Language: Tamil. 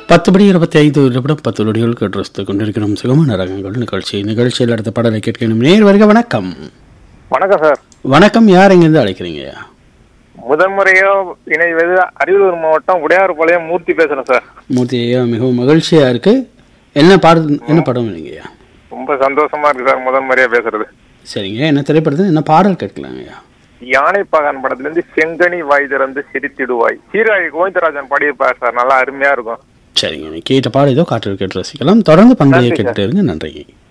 பத்து மணி இருபத்தி ஐந்து நிமிடம் பத்து நொடிகள் கேட்டு கொண்டிருக்கிறோம் சுகமான ரகங்கள் நிகழ்ச்சி நிகழ்ச்சியில் அடுத்த பாடலை கேட்கணும் நேர் வருக வணக்கம் வணக்கம் சார் வணக்கம் யார் எங்கேருந்து அழைக்கிறீங்க முதன்முறையோ இணைவது அரியலூர் மாவட்டம் உடையார்பாளையம் மூர்த்தி பேசுறேன் சார் மூர்த்தி ஐயா மிகவும் மகிழ்ச்சியா இருக்கு என்ன பாடல் என்ன படம் இல்லைங்கய்யா ரொம்ப சந்தோஷமா இருக்கு சார் முதன்முறையா பேசுறது சரிங்க என்ன திரைப்படத்தில் என்ன பாடல் கேட்கலாங்கய்யா யானை பாகான் படத்துல இருந்து செங்கனி வாய் திறந்து சிரித்திடுவாய் சீராழி கோவிந்தராஜன் பாடியிருப்பார் சார் நல்லா அருமையா இருக்கும் சரிங்க நீ கேட்ட பாடம் ஏதோ காற்று கேட்டு ரசிக்கலாம் தொடர்ந்து பங்கு நன்றி சார். கேட்டுட்டு இருங்க நன்றி